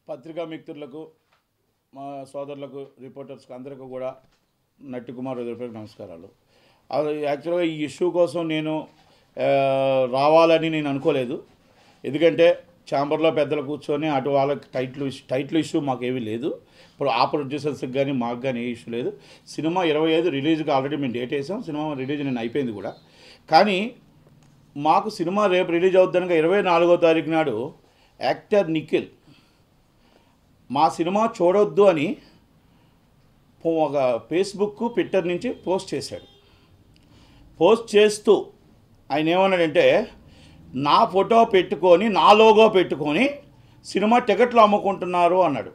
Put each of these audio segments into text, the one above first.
పత్రికా మిత్రులకు మా సోదరులకు రిపోర్టర్స్కి అందరికీ కూడా నట్టి కుమార్ వదిలిపేట నమస్కారాలు అది యాక్చువల్గా ఈ ఇష్యూ కోసం నేను ఆ, రావాలని నేను అనుకోలేదు ఎందుకంటే ఛాంబర్లో పెద్దలు కూర్చొని అటు వాళ్ళకి టైటిల్ ఇష్యూ టైటిల్ ఇష్యూ మాకు ఏమీ లేదు ఇప్పుడు ఆ ప్రొడ్యూసర్స్కి కానీ మాకు కానీ ఏ ఇష్యూ లేదు సినిమా ఇరవై ఐదు రిలీజ్కి ఆల్రెడీ మేము డేట్ వేసాం సినిమా రిలీజ్ నేను అయిపోయింది కూడా కానీ మాకు సినిమా రేపు రిలీజ్ అవుద్దనగా ఇరవై నాలుగో తారీఖు నాడు యాక్టర్ నిఖిల్ మా సినిమా చూడొద్దు అని పో- ఒక ఫేస్బుక్ ట్విట్టర్ నుంచి పోస్ట్ చేశాడు పోస్ట్ చేస్తూ ఆయన ఏమన్నాడంటే నా ఫోటో పెట్టుకొని నా లోగో పెట్టుకొని సినిమా టికెట్లు అమ్ముకుంటున్నారు అన్నాడు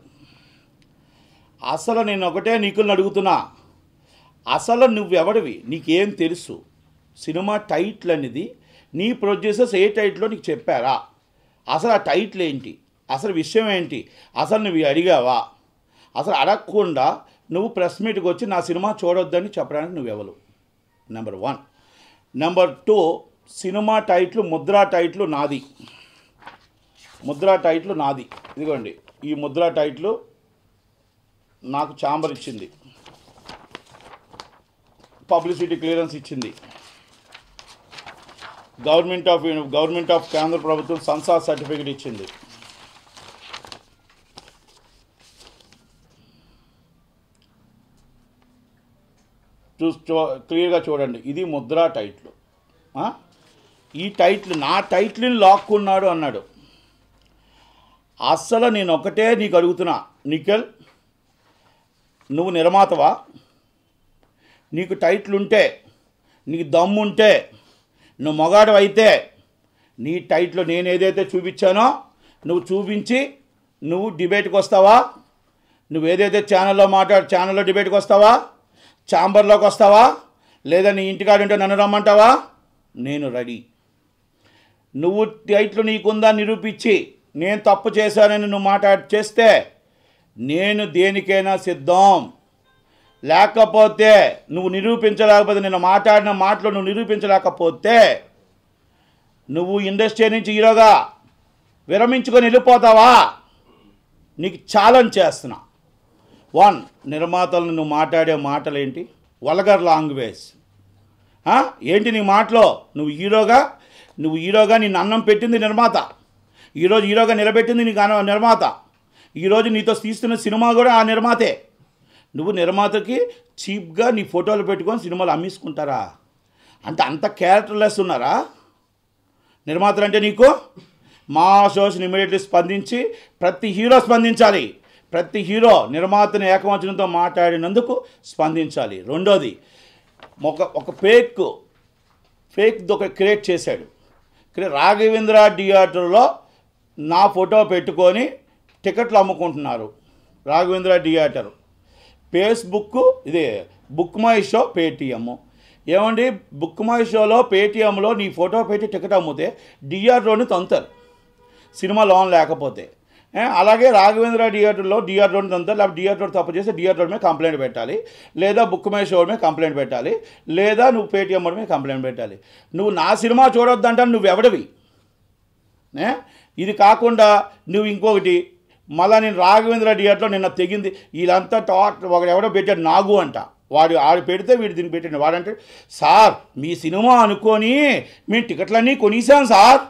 అసలు నేను ఒకటే నిఖిల్ని అడుగుతున్నా అసలు నువ్వెవడివి నీకేం తెలుసు సినిమా టైటిల్ అనేది నీ ప్రొడ్యూసర్స్ ఏ టైటిల్లో నీకు చెప్పారా అసలు ఆ టైటిల్ ఏంటి అసలు విషయం ఏంటి అసలు నువ్వు అడిగావా అసలు అడగకుండా నువ్వు ప్రెస్ మీట్కి వచ్చి నా సినిమా చూడొద్దని చెప్పడానికి నువ్వెవరు number one number two cinema title Mudra title నాది ముద్రా టైటిల్ నాది ఇదిగోండి ఈ ముద్రా టైటిల్ నాకు ఛాంబర్ ఇచ్చింది పబ్లిసిటీ క్లియరెన్స్ ఇచ్చింది గవర్నమెంట్ ఆఫ్ గవర్నమెంట్ ఆఫ్ కేంద్ర ప్రభుత్వం సంసార్ సర్టిఫికేట్ ఇచ్చింది చూ చూ- క్లియర్గా చూడండి ఇది ముద్రా టైటిల్ ఆ? ఈ టైటిల్ నా టైటిల్ని లాక్కున్నాడు అన్నాడు అస్సలు నేను ఒకటే నీకు అడుగుతున్నా నిఖిల్ నువ్వు నిర్మాతవా నీకు టైటిల్ ఉంటే నీకు దమ్ముంటే నువ్వు మొగాడు అయితే నీ టైట్లో నేను ఏదైతే చూపించానో నువ్వు చూపించి నువ్వు డిబేట్కి వస్తావా నువ్వు ఏదైతే ఛానల్లో మాట్లాడు ఛానల్లో డిబేట్కి వస్తావా ఛాంబర్లోకి వస్తావా లేదా నీ ఇంటికాడ ఉంటే నన్ను రమ్మంటావా నేను రెడీ నువ్వు టైట్లు నీకుందా నిరూపించి నేను తప్పు చేశానని నువ్వు మాట్లాడి చేస్తే నేను దేనికైనా సిద్ధం లేకపోతే నువ్వు నిరూపించలేకపోతే నేను మాట్లాడిన మాటలు నువ్వు నిరూపించలేకపోతే నువ్వు ఇండస్ట్రీ నుంచి హీరోగా విరమించుకొని వెళ్ళిపోతావా నీకు ఛాలెంజ్ చేస్తున్నా వన్ నిర్మాతలను నువ్వు మాట్లాడే మాటలు ఏంటి వల్గర్ లాంగ్వేజ్ ఆ? ఏంటి నీ మాటలో నువ్వు హీరోగా నువ్వు హీరోగా నిన్ను అన్నం పెట్టింది నిర్మాత ఈరోజు హీరోగా నిలబెట్టింది నీకు అన్న- నిర్మాత ఈరోజు నీతో తీస్తున్న సినిమా కూడా ఆ నిర్మాతే నువ్వు నిర్మాతకి చీప్గా నీ ఫోటోలు పెట్టుకొని సినిమాలు అమ్మేసుకుంటారా అంటే అంత క్యారెక్టర్లెస్ ఉన్నారా నిర్మాతలు అంటే నీకు మా షోస్ని ఇమీడియట్లీ స్పందించి ప్రతి హీరో స్పందించాలి ప్రతి హీరో నిర్మాతని ఏకవచనంతో మాట్లాడినందుకు స్పందించాలి రెండోది ఒక ఒక ఫేక్ ఫేక్ ఒక క్రియేట్ చేశాడు క్రి- రాఘవేంద్ర థియేటర్లో నా ఫోటో పెట్టుకొని టికెట్లు అమ్ముకుంటున్నారు రాఘవేంద్ర థియేటర్ ఫేస్బుక్ ఇది బుక్ మై షో పేటిఎం ఏమండి బుక్ మై షోలో పేటిఎంలో నీ ఫోటో పెట్టి టికెట్ అమ్మితే డిఆర్ఓని తంతారు సినిమా లోన్ లేకపోతే ఏ, అలాగే రాఘవేంద్ర థియేటర్లో డిఆర్ రోడ్ అంతా లేకపోతే డిఆర్ రోడ్ తప్పు చేస్తే డిఆర్ రోడ్ మీద కంప్లైంట్ పెట్టాలి లేదా బుక్ మై షో మీద కంప్లైంట్ పెట్టాలి లేదా నువ్వు పేటీఎం మీద కంప్లైంట్ పెట్టాలి నువ్వు నా సినిమా చూడొద్దంటే నువ్వు ఎవడివి ఏ? ఇది కాకుండా నువ్వు ఇంకొకటి మళ్ళా నేను రాఘవేంద్ర థియేటర్లో నిన్న తెగింది వీళ్ళంతా టాక్ ఒకడు ఎవడో పెట్టాడు నాగు అంట వాడు ఆడు పెడితే వీడు దీన్ని పెట్టాడు వాడంటే సార్ మీ సినిమా అనుకొని మేము టికెట్లన్నీ కొనిసాం సార్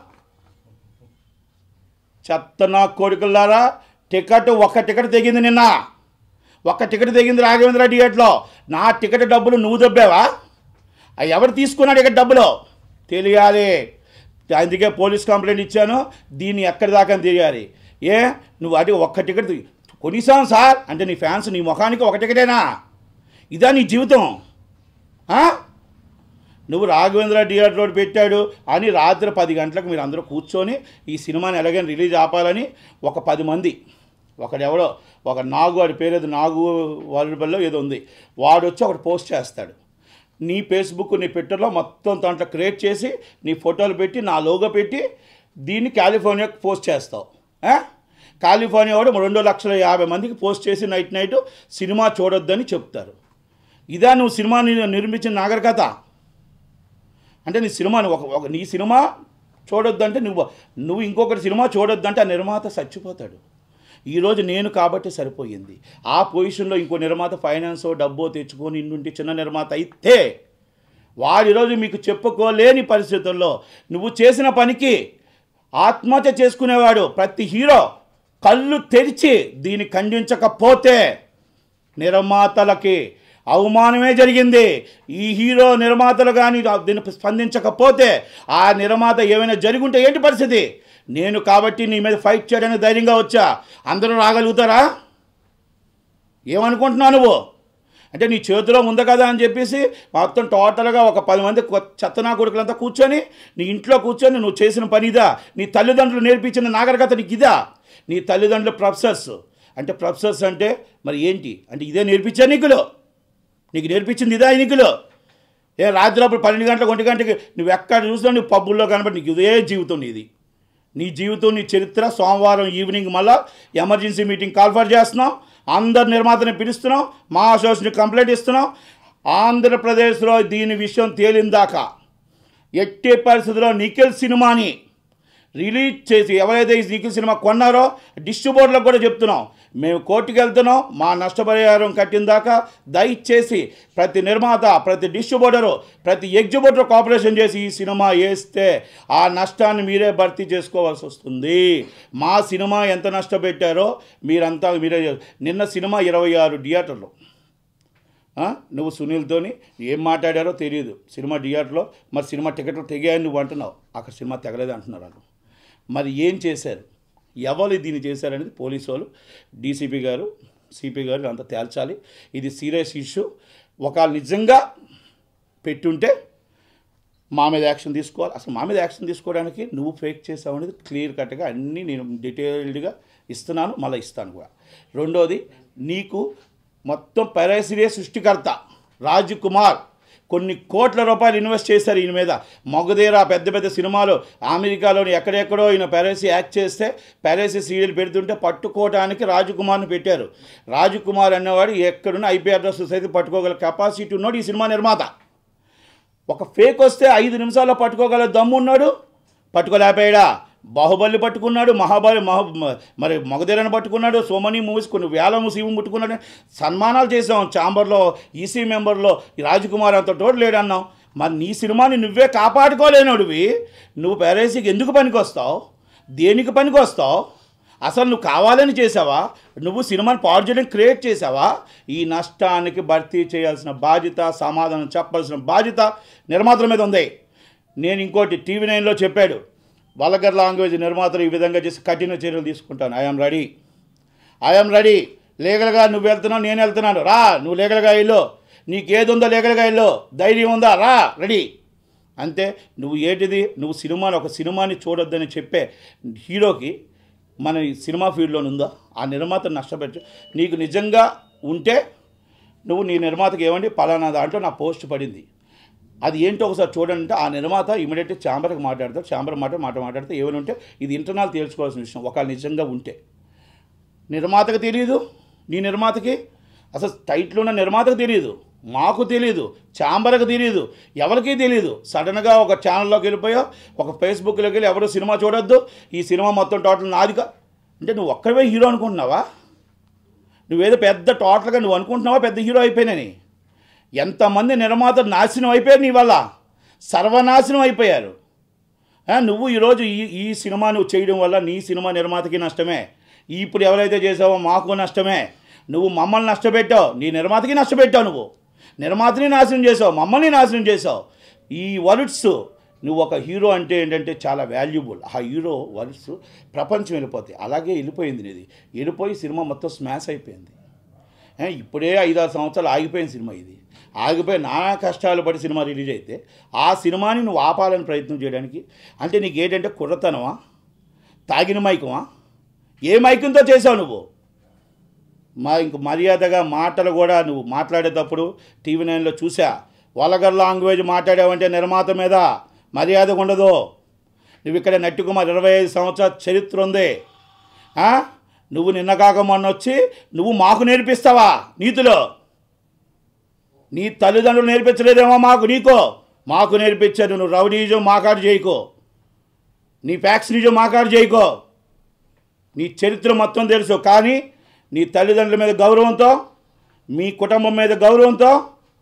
చెత్త నా కొడుకులారా టికెట్ ఒక్క టికెట్ తెగింది నిన్న ఒక్క టికెట్ తెగింది రాఘవేంద్ర థియేటర్లో నా టికెట్ డబ్బులు నువ్వు దొబ్బావా ఆ ఎవరు తీసుకున్నాడు ఇక్కడ డబ్బులు తెలియాలి అందుకే పోలీస్ కంప్లైంట్ ఇచ్చాను దీన్ని ఎక్కడి దాకా తెలియాలి ఏ నువ్వు అది ఒక్క టికెట్ తీ- కొనిసాం సార్ అంటే నీ ఫ్యాన్స్ నీ ముఖానికి ఒక టికెటేనా ఇదా నీ జీవితం ఆ? నువ్వు రాఘవేంద్ర థియేటర్ రోడ్ పెట్టాడు అని రాత్రి పది గంటలకు మీరు అందరూ కూర్చొని ఈ సినిమాని ఎలాగైనా రిలీజ్ ఆపాలని ఒక పది మంది ఒకడెవడో ఒక నాగు వాడి పేరు ఏదో నాగు వాలిబల్లో ఏదో ఉంది వాడు వచ్చి ఒకటి పోస్ట్ చేస్తాడు నీ ఫేస్బుక్ నీ ట్విట్టర్లో మొత్తం దాంట్లో క్రియేట్ చేసి నీ ఫోటోలు పెట్టి నా లోగో పెట్టి దీన్ని కాలిఫోర్నియాకి పోస్ట్ చేస్తావు ఆ? కాలిఫోర్నియా వాడు రెండు లక్షల యాభై మందికి పోస్ట్ చేసి నైట్ నైట్ సినిమా చూడొద్దని చెప్తారు ఇదా నువ్వు సినిమాని నిర్మించిన నాగరికత అంటే నీ సినిమాని ఒక ఒక నీ సినిమా చూడొద్దంటే నువ్వు నువ్వు ఇంకొకటి సినిమా చూడొద్దంటే ఆ నిర్మాత చచ్చిపోతాడు ఈరోజు నేను కాబట్టి సరిపోయింది ఆ పొజిషన్లో ఇంకో నిర్మాత ఫైనాన్స్ డబ్బో తెచ్చుకొని ఇన్నుంటి చిన్న నిర్మాత అయితే వాడు ఈరోజు మీకు చెప్పుకోలేని పరిస్థితుల్లో నువ్వు చేసిన పనికి ఆత్మహత్య చేసుకునేవాడు ప్రతి హీరో కళ్ళు తెరిచి దీన్ని ఖండించకపోతే నిర్మాతలకి అవమానమే జరిగింది ఈ హీరో నిర్మాతలు కానీ దీన్ని స్పందించకపోతే ఆ నిర్మాత ఏమైనా జరుగుంటే ఏంటి పరిస్థితి నేను కాబట్టి నీ మీద ఫైట్ చేయడానికి ధైర్యంగా వచ్చా అందరూ రాగలుగుతారా ఏమనుకుంటున్నావు నువ్వు అంటే నీ చేతిలో ఉంది కదా అని చెప్పేసి మొత్తం టోటల్గా ఒక పది మంది కొ- చెత్తనా కొడుకులంతా కూర్చొని నీ ఇంట్లో కూర్చొని నువ్వు చేసిన పని ఇదా నీ తల్లిదండ్రులు నేర్పించిన నాగరికత నీకు ఇదా నీ తల్లిదండ్రులు ప్రొఫెసర్స్ అంటే ప్రొఫెసర్స్ అంటే మరి ఏంటి అంటే ఇదే నేర్పించా నీకులు నీకు నేర్పించింది ఇదా నీకులు ఏ రాత్రి అప్పుడు పన్నెండు గంటలకు ఒంటి గంటకి నువ్వు ఎక్కడ చూసినా నువ్వు పబ్బుల్లో కనబడి నీకు ఇదే జీవితం నీది నీ జీవితం నీ చరిత్ర సోమవారం ఈవినింగ్ మళ్ళా ఎమర్జెన్సీ మీటింగ్ కాల్ఫర్ చేస్తున్నాం అందరు నిర్మాతని పిలుస్తున్నాం మా అసోసియేషన్ కంప్లైంట్ ఇస్తున్నాం ఆంధ్రప్రదేశ్లో దీని విషయం తేలిందాకా ఎట్టి పరిస్థితుల్లో నిఖిల్ సినిమాని రిలీజ్ చేసి ఎవరైతే ఈ నిఖిల్ సినిమా కొన్నారో డిస్ట్రిబ్యూటర్లకు కూడా చెప్తున్నాం మేము కోర్టుకి వెళ్తున్నాం మా నష్టపరిహారం కట్టిన దాకా దయచేసి ప్రతి నిర్మాత ప్రతి డిస్ట్రిబ్యూటరు ప్రతి ఎగ్జిబ్యూటర్ కోఆపరేషన్ చేసి ఈ సినిమా వేస్తే ఆ నష్టాన్ని మీరే భర్తీ చేసుకోవాల్సి వస్తుంది మా సినిమా ఎంత నష్టపెట్టారో మీరంతా మీరే నిన్న సినిమా ఇరవై ఆరు థియేటర్లు ఆ? నువ్వు సునీల్తోని ఏం మాట్లాడారో తెలియదు సినిమా థియేటర్లో మరి సినిమా టికెట్లు తెగాయని నువ్వు అంటున్నావు అక్కడ సినిమా తెగలేదు అంటున్నారు వాళ్ళు మరి ఏం చేశారు ఎవరు దీన్ని చేశారనేది పోలీసు వాళ్ళు డీసీపీ గారు సిపి గారు అంతా తేల్చాలి ఇది సీరియస్ ఇష్యూ ఒక నిజంగా పెట్టుంటే మా మీద యాక్షన్ తీసుకోవాలి అసలు మా మీద యాక్షన్ తీసుకోవడానికి నువ్వు ఫేక్ చేసావు అనేది క్లియర్ కట్గా అన్నీ నేను డీటెయిల్డ్గా ఇస్తున్నాను మళ్ళీ ఇస్తాను కూడా రెండోది నీకు మొత్తం పెరాసిరియే సృష్టికర్త రాజ్ కుమార్ కొన్ని కోట్ల రూపాయలు ఇన్వెస్ట్ చేశారు ఈయన మీద మొగదేరా పెద్ద పెద్ద సినిమాలు అమెరికాలోని ఎక్కడెక్కడో ఈయన పెరేసి యాక్ట్ చేస్తే పెరేసి సీరియల్ పెడుతుంటే పట్టుకోవడానికి రాజకుమార్ని పెట్టారు రాజకుమార్ అన్నవాడు ఎక్కడున్న ఐపీ అడ్రస్ సైతం పట్టుకోగల కెపాసిటీ ఉన్నాడు ఈ సినిమా నిర్మాత ఒక ఫేక్ వస్తే ఐదు నిమిషాల్లో పట్టుకోగల దమ్ము ఉన్నాడు పట్టుకోలేకపోయాడా బాహుబలి పట్టుకున్నాడు మహాబలి మహా మరి మగధీరని పట్టుకున్నాడు సోమని మూవీస్ కొన్ని వేల సీఎం పట్టుకున్నాడు సన్మానాలు చేసాం ఛాంబర్లో ఈసీ మెంబర్లో ఈ రాజకుమార్ అంత తోడు లేడన్నాం మరి నీ సినిమాని నువ్వే కాపాడుకోలేనోడివి నువ్వు పెరేసికి ఎందుకు పనికొస్తావు దేనికి పనికొస్తావు అసలు నువ్వు కావాలని చేసావా నువ్వు సినిమాని పాడు చేయడం క్రియేట్ చేసావా ఈ నష్టానికి భర్తీ చేయాల్సిన బాధ్యత సమాధానం చెప్పాల్సిన బాధ్యత నిర్మాతల మీద ఉంది నేను ఇంకోటి టీవీ నైన్లో చెప్పాడు వల్గర్ లాంగ్వేజ్ నిర్మాతలు ఈ విధంగా చేసి కఠిన చర్యలు తీసుకుంటాను ఐఎమ్ రెడీ ఐఎమ్ రెడీ లీగల్గా నువ్వు వెళ్తున్నావు నేను వెళ్తున్నాను రా నువ్వు లీగల్గా వెళ్ళు నీకేది ఉందో లీగల్గా వెళ్ళు ధైర్యం ఉందా రా రెడీ అంతే నువ్వు ఏంటిది నువ్వు సినిమాని ఒక సినిమాని చూడొద్దని చెప్పే హీరోకి మన ఈ సినిమా ఫీల్డ్లో ఉందా ఆ నిర్మాత నష్టపెట్టు నీకు నిజంగా ఉంటే నువ్వు నీ నిర్మాతకి ఏమండి పలానా దాంట్లో నా పోస్ట్ పడింది అది ఏంటో ఒకసారి చూడండి అంటే ఆ నిర్మాత ఇమీడియట్గా ఛాంబర్కి మాట్లాడతారు ఛాంబర్ మాట మాట మాట్లాడితే ఏమైనా ఉంటే ఇది ఇంటర్నల్ తేల్చుకోవాల్సిన విషయం ఒకవేళ నిజంగా ఉంటే నిర్మాతకు తెలియదు నీ నిర్మాతకి అసలు టైట్లో ఉన్న నిర్మాతకు తెలియదు మాకు తెలియదు ఛాంబర్కి తెలియదు ఎవరికీ తెలియదు సడన్గా ఒక ఛానల్లోకి వెళ్ళిపోయావు ఒక ఫేస్బుక్లోకి వెళ్ళి ఎవరు సినిమా చూడొద్దు ఈ సినిమా మొత్తం టోటల్ నాదిగా అంటే నువ్వు ఒక్కడే హీరో అనుకుంటున్నావా నువ్వేదో పెద్ద టోటల్గా నువ్వు అనుకుంటున్నావా పెద్ద హీరో అయిపోయినని ఎంతమంది నిర్మాతలు నాశనం అయిపోయారు నీ వల్ల సర్వనాశనం అయిపోయారు ఆ, నువ్వు ఈరోజు ఈ ఈ సినిమా నువ్వు చేయడం వల్ల నీ సినిమా నిర్మాతకి నష్టమే ఇప్పుడు ఎవరైతే చేసావో మాకు నష్టమే నువ్వు మమ్మల్ని నష్టపెట్టావు నీ నిర్మాతకి నష్టపెట్టావు నువ్వు నిర్మాతని నాశనం చేసావు మమ్మల్ని నాశనం చేసావు ఈ వర్డ్స్ నువ్వు ఒక హీరో అంటే ఏంటంటే చాలా వాల్యుబుల్ ఆ హీరో వర్డ్స్ ప్రపంచం వెళ్ళిపోతాయి అలాగే వెళ్ళిపోయింది నీది వెళ్ళిపోయి సినిమా మొత్తం స్మాష్ అయిపోయింది ఏ, ఇప్పుడే ఐదారు సంవత్సరాలు ఆగిపోయిన సినిమా ఇది ఆగిపోయి నానా కష్టాలు పడి సినిమా రిలీజ్ అయితే ఆ సినిమాని నువ్వు ఆపాలని ప్రయత్నం చేయడానికి అంటే నీకు ఏంటంటే కుర్రతనమా తాగిన మైకమా ఏ మైకంతో చేసావు నువ్వు మా ఇంక మర్యాదగా మాటలు కూడా నువ్వు మాట్లాడేటప్పుడు టీవీ నైన్లో చూసా వలగర్ లాంగ్వేజ్ మాట్లాడావంటే నిర్మాత మీద మర్యాద ఉండదు నువ్వు ఇక్కడ నట్టుకుమార్ ఇరవై ఐదు సంవత్సరాల చరిత్ర ఉంది ఆ? నువ్వు నిన్న కాక మొన్న వచ్చి నువ్వు మాకు నేర్పిస్తావా నీతిలో నీ తల్లిదండ్రులు నేర్పించలేదేమో మాకు నీకో మాకు నేర్పించారు నువ్వు రౌడీజం మాకాడు చేయకో నీ ఫ్యాక్స్ నిజం మాకాడు చేయకో నీ చరిత్ర మొత్తం తెలుసు కానీ నీ తల్లిదండ్రుల మీద గౌరవంతో మీ కుటుంబం మీద గౌరవంతో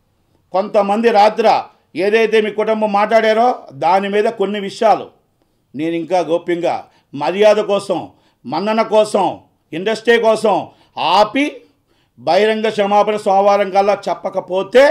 కొంతమంది రాత్ర ఏదైతే మీ కుటుంబం మాట్లాడారో దాని మీద కొన్ని విషయాలు నేను ఇంకా గోప్యంగా మర్యాద కోసం మన్నన కోసం ఇండస్ట్రీ కోసం ఆపి బహిరంగ క్షమాపణ సోమవారం కల్లా చెప్పకపోతే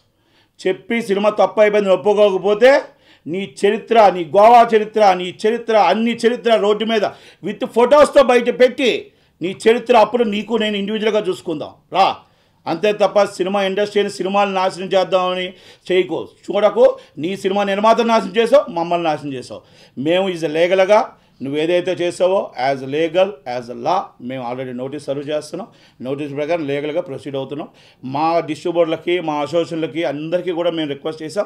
చెప్పి సినిమా తప్పు అయిపోయింది ఒప్పుకోకపోతే నీ చరిత్ర నీ గోవా చరిత్ర నీ చరిత్ర అన్ని చరిత్ర రోడ్డు మీద విత్ ఫొటోస్తో బయట పెట్టి నీ చరిత్ర అప్పుడు నీకు నేను ఇండివిజువల్గా చూసుకుందాం రా అంతే తప్ప సినిమా ఇండస్ట్రీని సినిమాలు నాశనం చేద్దామని చేయకు చూడకు నీ సినిమా నిర్మాత నాశనం చేసావు మమ్మల్ని నాశనం చేసావు మేము ఈజ్ లీగల్గా నువ్వు ఏదైతే చేసావో as legal as a law మేము ఆల్రెడీ నోటీస్ సర్వ్ చేస్తున్నాం నోటీస్ ప్రకారం లీగల్గా ప్రొసీడ్ అవుతున్నాం మా డిస్ట్రిబ్యూటర్లకి మా అసోసియేషన్లకి అందరికీ కూడా మేము రిక్వెస్ట్ చేసాం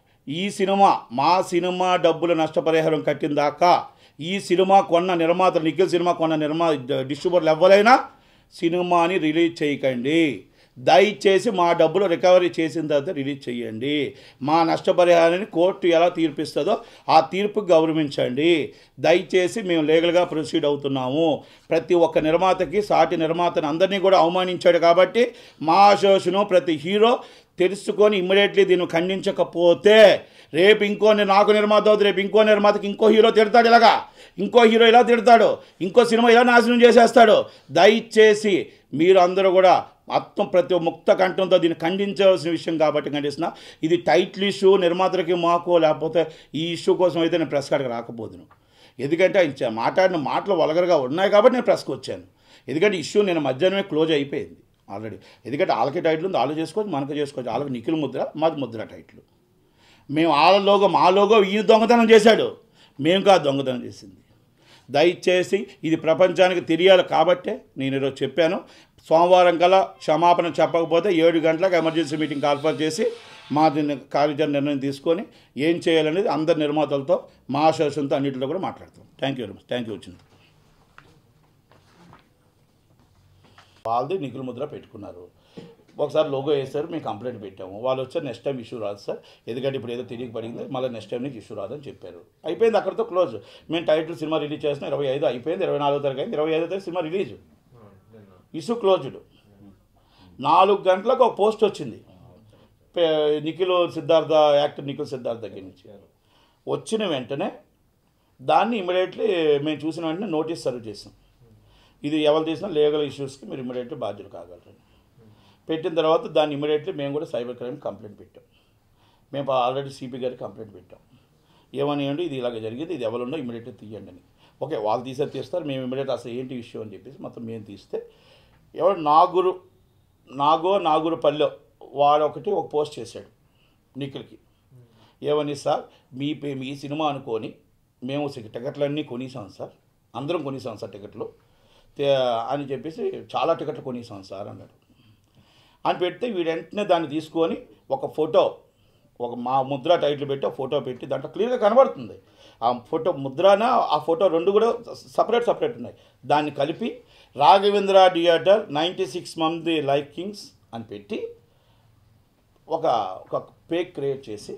ఈ సినిమా మా సినిమా డబ్బుల నష్టపరిహారం కట్టిన దాకా ఈ సినిమా కొన్న నిర్మాత నిఖిల్ సినిమా కొన్న నిర్మా డిస్ట్రిబ్యూటర్లు ఎవరైనా సినిమాని రిలీజ్ చేయకండి దయచేసి మా డబ్బులు రికవరీ చేసిన తర్వాత రిలీజ్ చేయండి మా నష్టపరిహారాన్ని కోర్టు ఎలా తీర్పిస్తుందో ఆ తీర్పు గౌరవించండి దయచేసి మేము లీగల్గా ప్రొసీడ్ అవుతున్నాము ప్రతి ఒక్క నిర్మాతకి సాటి నిర్మాతను అందరినీ కూడా అవమానించాడు కాబట్టి మా అసోసియేషను ప్రతి హీరో తెలుసుకొని ఇమ్మీడియట్లీ దీన్ని ఖండించకపోతే రేపు ఇంకో ని- నాకు నిర్మాత అవుతుంది రేపు ఇంకో నిర్మాతకి ఇంకో హీరో తిడతాడు ఇలాగా ఇంకో హీరో ఇలా తిడతాడు ఇంకో సినిమా ఇలా నాశనం చేసేస్తాడు దయచేసి మీరు అందరూ కూడా మొత్తం ప్రతి ఒక్క ముక్త కంఠంతో దీన్ని ఖండించవలసిన విషయం కాబట్టి ఖండిస్తున్నా ఇది టైటిల్ ఇష్యూ నిర్మాతలకి మాకు లేకపోతే ఈ ఇష్యూ కోసం అయితే నేను ప్రెస్ కార్డ్కి రాకపోదును ఎందుకంటే ఆయన చ- మాట్లాడిన మాటలు వలగరగా ఉన్నాయి కాబట్టి నేను ప్రెస్కి వచ్చాను ఎందుకంటే ఇష్యూ నేను మధ్యాహ్నమే క్లోజ్ అయిపోయింది ఆల్రెడీ ఎందుకంటే వాళ్ళకి టైటిల్ ఉంది వాళ్ళు చేసుకోవచ్చు మనకు చేసుకోవచ్చు వాళ్ళకి నిఖిల్ ముద్ర మాది ముద్ర టైటిల్ మేము వాళ్ళ లోగో మా లోగో ఈయన దొంగతనం చేశాడు మేము కాదు దొంగతనం చేసింది దయచేసి ఇది ప్రపంచానికి తెలియాలి కాబట్టే నేను ఈరోజు చెప్పాను సోమవారం కల్లా క్షమాపణ చెప్పకపోతే ఏడు గంటలకు ఎమర్జెన్సీ మీటింగ్ కాల్ఫర్ చేసి మా దీన్ని కార్యాచరణ నిర్ణయం తీసుకొని ఏం చేయాలనేది అందరి నిర్మాతలతో మా అసోసియేషన్తో అన్నింటిలో కూడా మాట్లాడతాం thank you very much thank you వచ్చింది వాళ్ళది నిఖిల్ ముద్ర పెట్టుకున్నారు ఒకసారి లోగో వేస్తారు మేము కంప్లైంట్ పెట్టాము వాళ్ళు వచ్చారు నెక్స్ట్ టైం ఇష్యూ రాదు సార్ ఎందుకంటే ఇప్పుడు ఏదో తిరిగి పడింది మళ్ళీ నెక్స్ట్ టైం నీకు ఇష్యూ రాదని చెప్పారు అయిపోయింది అక్కడితో క్లోజ్ మేము టైటిల్ సినిమా రిలీజ్ చేస్తున్నాం ఇరవై ఐదు అయిపోయింది ఇరవై నాలుగో తారీఖు అయింది ఇరవై ఐదో తారీఖు సినిమా రిలీజ్ ఇష్యూ క్లోజ్డ్ నాలుగు గంటలకు ఒక పోస్ట్ వచ్చింది పే- నిఖిల్ సిద్ధార్థ యాక్టర్ నిఖిల్ సిద్ధార్థ దగ్గర నుంచి వచ్చిన వెంటనే దాన్ని ఇమీడియట్లీ మేము చూసిన వెంటనే నోటీస్ సర్వ్ చేసాం ఇది ఎవరు చేసినా లీగల్ ఇష్యూస్కి మీరు ఇమీడియట్లీ బాధ్యులు కాగలరు పెట్టిన తర్వాత దాన్ని ఇమీడియట్లీ మేము కూడా సైబర్ క్రైమ్ కంప్లైంట్ పెట్టాం మేము ఆల్రెడీ సిపి గారికి కంప్లైంట్ పెట్టాం ఏమని అంటే ఇది ఇలాగ జరిగింది ఇది ఎవరుండో ఇమీడియట్లీ తీయండి అని ఓకే వాళ్ళు తీసే తీస్తారు మేము ఇమీడియట్ అసలు ఏంటి ఇష్యూ అని చెప్పేసి మొత్తం మేము తీస్తే ఎవరు నాగురు నాగో నాగురు పల్లె వాడు ఒకటి ఒక పోస్ట్ చేశాడు నిఖిల్కి ఏమని సార్ మీ పే మీ సినిమా అనుకొని మేము సి- టికెట్లన్నీ కొనేసాం సార్ అందరం కొనేసాం సార్ టికెట్లు తే- అని చెప్పేసి చాలా టికెట్లు కొనేసాం సార్ అన్నాడు అని పెడితే వీడు వెంటనే దాన్ని తీసుకొని ఒక ఫోటో ఒక మా ముద్ర టైటిల్ పెట్టి ఒక ఫోటో పెట్టి దాంట్లో క్లియర్గా కనబడుతుంది ఆ ఫోటో ముద్రన ఆ ఫోటో రెండు కూడా సపరేట్ సపరేట్ ఉన్నాయి దాన్ని కలిపి రాఘవేంద్ర థియేటర్ నైంటీ సిక్స్ మంది లైకింగ్స్ అని పెట్టి ఒక ఒక పేక్ క్రియేట్ చేసి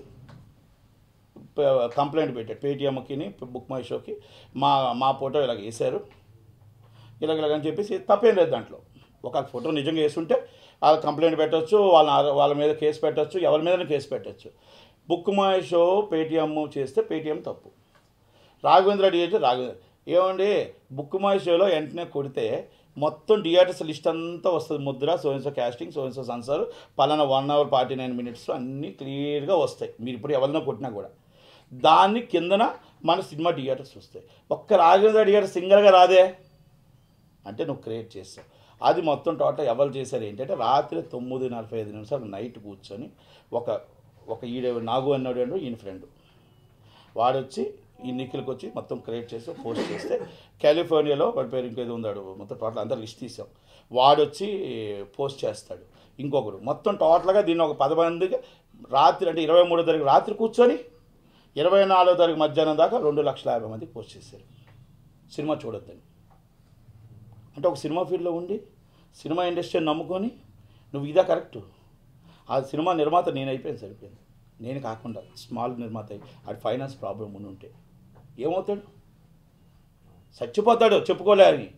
ప- కంప్లైంట్ పెట్టాడు పేటిఎంకి బుక్ మై షోకి మా మా ఫోటో ఇలాగ వేశారు ఇలాగ ఇలాగని చెప్పేసి తప్పేం లేదు దాంట్లో ఒక ఫోటో నిజంగా వేస్తుంటే వాళ్ళు కంప్లైంట్ పెట్టచ్చు వాళ్ళ వాళ్ళ మీద కేసు పెట్టచ్చు ఎవరి మీద కేసు పెట్టచ్చు బుక్ మై షో పేటిఎం చేస్తే పేటిఎం తప్పు రాఘవేంద్ర డిఏటర్ రాఘవేంద్ర ఏమండి బుక్ మై షోలో వెంటనే కొడితే మొత్తం థియేటర్స్ లిస్ట్ అంతా వస్తుంది Mudra so and so casting so and so censor పలానా one hour forty nine minutes అన్నీ క్లియర్గా వస్తాయి మీరు ఇప్పుడు ఎవరినో కొట్టినా కూడా దాన్ని కిందన మన సినిమా థియేటర్స్ వస్తాయి ఒక్క రాఘవేంద్ర థియేటర్ సింగల్గా రాదే అంటే నువ్వు క్రియేట్ చేస్తావు అది మొత్తం టోటల్ ఎవరు చేశారు ఏంటంటే రాత్రి తొమ్మిది నలభై ఐదు నిమిషాలు నైట్ కూర్చొని ఒక ఒక ఈడే నాగు అన్నాడు అండు ఈయన ఫ్రెండ్ వాడొచ్చి ఈ నిఖిల్కి వచ్చి మొత్తం క్రియేట్ చేసి పోస్ట్ చేస్తే కాలిఫోర్నియాలో వాడి పేరు ఇంకేదో ఉన్నాడు మొత్తం టోటల్ అంతా లిస్ట్ తీసాం వాడొచ్చి పోస్ట్ చేస్తాడు ఇంకొకడు మొత్తం టోటల్గా దీన్ని ఒక పది మందికి రాత్రి అంటే ఇరవై మూడో తారీఖు రాత్రి కూర్చొని ఇరవై నాలుగో తారీఖు మధ్యాహ్నం దాకా రెండు లక్షల యాభై మందికి పోస్ట్ చేశారు సినిమా చూడొద్దని అంటే ఒక సినిమా ఫీల్డ్లో ఉండి సినిమా ఇండస్ట్రీని నమ్ముకొని నువ్వు ఇదా కరెక్ట్ ఆ సినిమా నిర్మాత నేను అయిపోయింది సరిపోయింది నేను కాకుండా స్మాల్ నిర్మాత అయి అది ఫైనాన్స్ ప్రాబ్లం ఉండి ఉంటే ఏమవుతాడు చచ్చిపోతాడు చెప్పుకోలే అని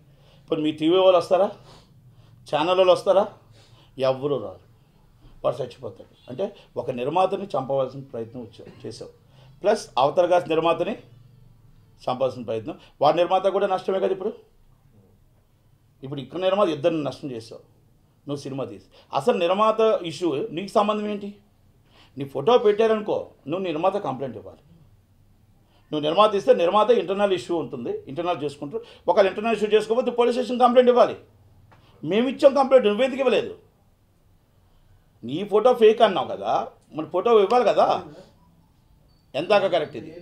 ఇప్పుడు మీ టీవీ వాళ్ళు వస్తారా ఛానల్ వాళ్ళు వస్తారా ఎవ్వరూ రారు వాడు చచ్చిపోతాడు అంటే ఒక నిర్మాతని చంపవలసిన ప్రయత్నం వచ్చావు చేసావు ప్లస్ అవతల కాసిన నిర్మాతని చంపాల్సిన ప్రయత్నం వాడి నిర్మాత కూడా నష్టమే కదా ఇప్పుడు ఇప్పుడు ఇక్కడ నిర్మాత ఇద్దరిని నష్టం చేసావు నువ్వు సినిమా తీసి అసలు నిర్మాత ఇష్యూ నీకు సంబంధం ఏంటి నీ ఫోటో పెట్టారనుకో నువ్వు నిర్మాత కంప్లైంట్ ఇవ్వాలి నువ్వు నిర్మాత ఇస్తే నిర్మాత ఇంటర్నల్ ఇష్యూ ఉంటుంది ఇంటర్నల్ చేసుకుంటారు ఒకవేళ ఇంటర్నల్ ఇష్యూ చేసుకోకపోతే పోలీస్ స్టేషన్ కంప్లైంట్ ఇవ్వాలి మేము ఇచ్చాం కంప్లైంట్ నువ్వెందుకు ఇవ్వలేదు నీ ఫోటో ఫేక్ అన్నావు కదా మరి ఫోటో ఇవ్వాలి కదా ఎందాక కరెక్ట్ ఇది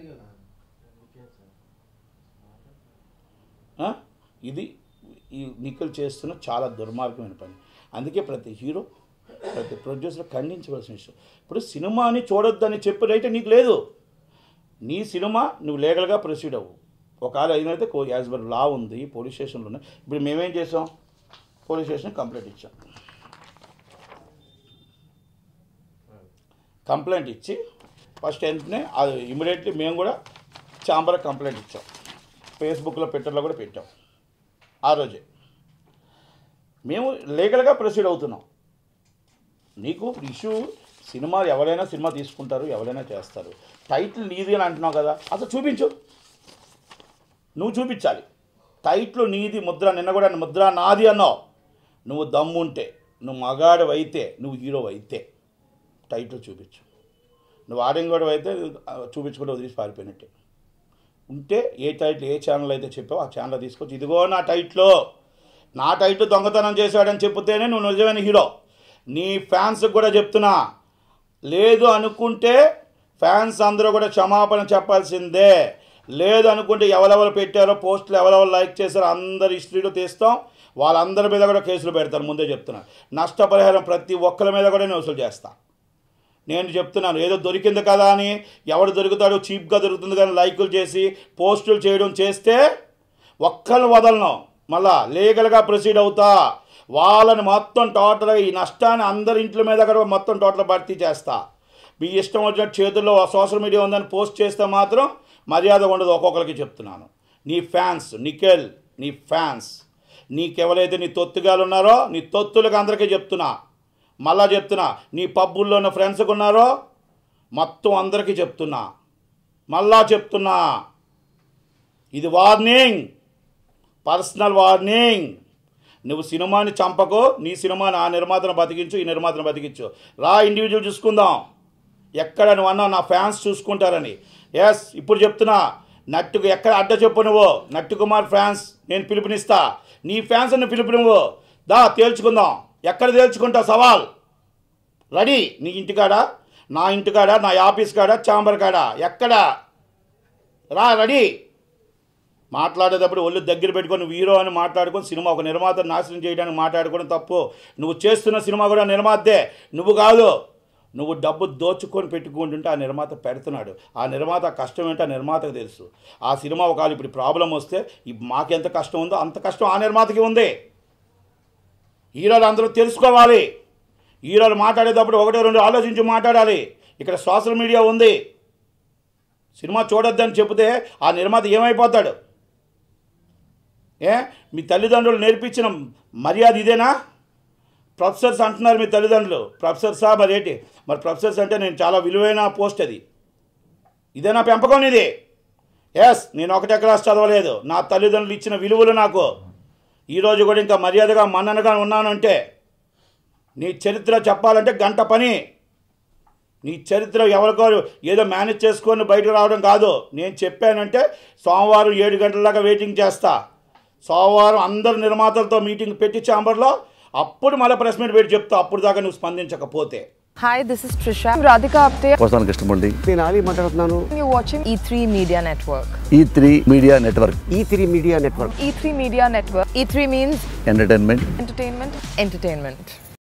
ఆ? ఇది ఈ నిఖిల్ చేస్తున్న చాలా దుర్మార్గమైన పని అందుకే ప్రతి హీరో ప్రతి ప్రొడ్యూసర్ ఖండించవలసిన విషయం ఇప్పుడు సినిమాని చూడొద్దని చెప్పి రైట్ నీకు లేదు నీ సినిమా నువ్వు లీగల్గా ప్రొసీడ్ అవ్వు ఒకవేళ అయినైతే యాజ్ పర్ లా ఉంది పోలీస్ స్టేషన్లో ఉన్నాయి ఇప్పుడు మేమేం చేసాం పోలీస్ స్టేషన్ కంప్లైంట్ ఇచ్చాం కంప్లైంట్ ఇచ్చి ఫస్ట్ వెంటనే అది ఇమీడియట్లీ మేము కూడా చాంబర్ కంప్లైంట్ ఇచ్చాం ఫేస్బుక్లో ట్విట్టర్లో కూడా పెట్టాం ఆ రోజే మేము లీగల్గా ప్రొసీడ్ అవుతున్నాం నీకు ఇష్యూ సినిమా ఎవరైనా సినిమా తీసుకుంటారు ఎవరైనా చేస్తారు టైటిల్ నీది అని అంటున్నావు కదా అసలు చూపించు నువ్వు చూపించాలి టైటిల్ నీది ముద్ర నిన్న కూడా ముద్ర నాది అన్నావు నువ్వు దమ్ముంటే నువ్వు మగాడు అయితే నువ్వు హీరో అయితే టైటిల్ చూపించు నువ్వు ఆడంగోడు అయితే ఆ, చూపించుకుంటూ వదిలేసి పారిపోయినట్టే ఉంటే ఏ టైటిల్ ఏ ఛానల్ అయితే చెప్పావో ఆ ఛానల్ తీసుకొచ్చి ఇదిగో నా టైట్లో నా టైటిల్ దొంగతనం చేశాడని చెప్తేనే నువ్వు నిజమైన హీరో నీ ఫ్యాన్స్కి కూడా చెప్తున్నా లేదు అనుకుంటే ఫ్యాన్స్ అందరూ కూడా క్షమాపణ చెప్పాల్సిందే లేదు అనుకుంటే ఎవరెవరు పెట్టారో పోస్టులు ఎవరెవరు లైక్ చేశారో అందరి హిస్టరీలో తీస్తాం వాళ్ళందరి మీద కూడా కేసులు పెడతారు ముందే చెప్తున్నా నష్టపరిహారం ప్రతి ఒక్కరి మీద కూడా నేను వసూలు చేస్తా నేను చెప్తున్నాను ఏదో దొరికింది కదా అని ఎవడు దొరుకుతాడో చీప్గా దొరుకుతుంది కానీ లైకులు చేసి పోస్టులు చేయడం చేస్తే ఒక్కరిని వదలను మళ్ళా లీగల్గా ప్రొసీడ్ అవుతా వాళ్ళని మొత్తం టోటల్గా ఈ నష్టాన్ని అందరి ఇంట్ల మీద కూడా మొత్తం టోటల్ భర్తీ చేస్తా మీ ఇష్టం వచ్చినట్టు చేతుల్లో సోషల్ మీడియా ఉందని పోస్ట్ చేస్తే మాత్రం మర్యాద ఉండదు ఒక్కొక్కరికి చెప్తున్నాను నీ ఫ్యాన్స్ నికెల్ నీ ఫ్యాన్స్ నీకెవరైతే నీ తొత్తుగాలు ఉన్నారో నీ తొత్తులకు అందరికీ చెప్తున్నా మళ్ళా చెప్తున్నా నీ పబ్బుల్లో ఉన్న ఫ్రెండ్స్కి ఉన్నారో మొత్తం అందరికీ చెప్తున్నా మళ్ళా చెప్తున్నా ఇది వార్నింగ్ పర్సనల్ వార్నింగ్ నువ్వు సినిమాని చంపకు నీ సినిమాని ఆ నిర్మాతను బతికించు ఈ నిర్మాతను బతికించు రా ఇండివిజువల్ చూసుకుందాం ఎక్కడ నువ్వు అన్నావు నా ఫ్యాన్స్ చూసుకుంటారని ఎస్ ఇప్పుడు చెప్తున్నా నట్టుకు ఎక్కడ అడ్డ చెప్పు నువ్వు నట్టు కుమార్ ఫ్యాన్స్ నేను పిలుపునిస్తా నీ ఫ్యాన్స్ నువ్వు పిలుపు నువ్వు దా తేల్చుకుందాం ఎక్కడ తేల్చుకుంటావు సవాల్ రెడీ నీ ఇంటికాడ నా ఇంటికాడ నా ఆఫీస్ కాడ చాంబర్ కాడ ఎక్కడ రా రెడీ మాట్లాడేటప్పుడు ఒళ్ళు దగ్గర పెట్టుకొని హీరో అని మాట్లాడుకొని సినిమా ఒక నిర్మాత నాశనం చేయడానికి మాట్లాడుకోవడం తప్పు నువ్వు చేస్తున్న సినిమా కూడా నిర్మాతే నువ్వు కాదు నువ్వు డబ్బు దోచుకొని పెట్టుకుంటుంటే ఆ నిర్మాత పెడుతున్నాడు ఆ నిర్మాత కష్టం ఏంటో ఆ నిర్మాతకు తెలుసు ఆ సినిమా ఒకవేళ ఇప్పుడు ప్రాబ్లం వస్తే ఈ మాకెంత కష్టం ఉందో అంత కష్టం ఆ నిర్మాతకి ఉంది హీరోలు అందరూ తెలుసుకోవాలి హీరోలు మాట్లాడేటప్పుడు ఒకటో రెండు ఆలోచించి మాట్లాడాలి ఇక్కడ సోషల్ మీడియా ఉంది సినిమా చూడొద్దని చెబితే ఆ నిర్మాత ఏమైపోతాడు ఏ మీ తల్లిదండ్రులు నేర్పించిన మర్యాద ఇదేనా ప్రొఫెసర్స్ అంటున్నారు మీ తల్లిదండ్రులు ప్రొఫెసర్సా మరి ఏంటి మరి ప్రొఫెసర్స్ అంటే నేను చాలా విలువైన పోస్ట్ అది ఇదేనా పెంపకం ఇది ఎస్ నేను ఒకటే క్లాస్ చదవలేదు నా తల్లిదండ్రులు ఇచ్చిన విలువలు నాకు ఈరోజు కూడా ఇంకా మర్యాదగా మన్ననగా ఉన్నానంటే నీ చరిత్ర చెప్పాలంటే గంట పని నీ చరిత్ర ఎవరికో ఏదో మేనేజ్ చేసుకొని బయటకు రావడం కాదు నేను చెప్పానంటే సోమవారం ఏడు గంటల దాకా వెయిటింగ్ చేస్తా సోమవారం అందరు నిర్మాతలతో మీటింగ్ పెట్టి ఛాంబర్లో అప్పుడు మళ్ళీ ప్రెస్ మీట్ పెట్టి చెప్తా అప్పుడు దాకా నువ్వు స్పందించకపోతే Hi, this is Trisha. I'm Radhika Apte. వస్తాను కృష్ణమూర్తి నేను ఆలీ మాట్లాడుతున్నాను You're watching E3 Media Network. E three media network E three media network E3 Media Network. E3 means entertainment entertainment, entertainment.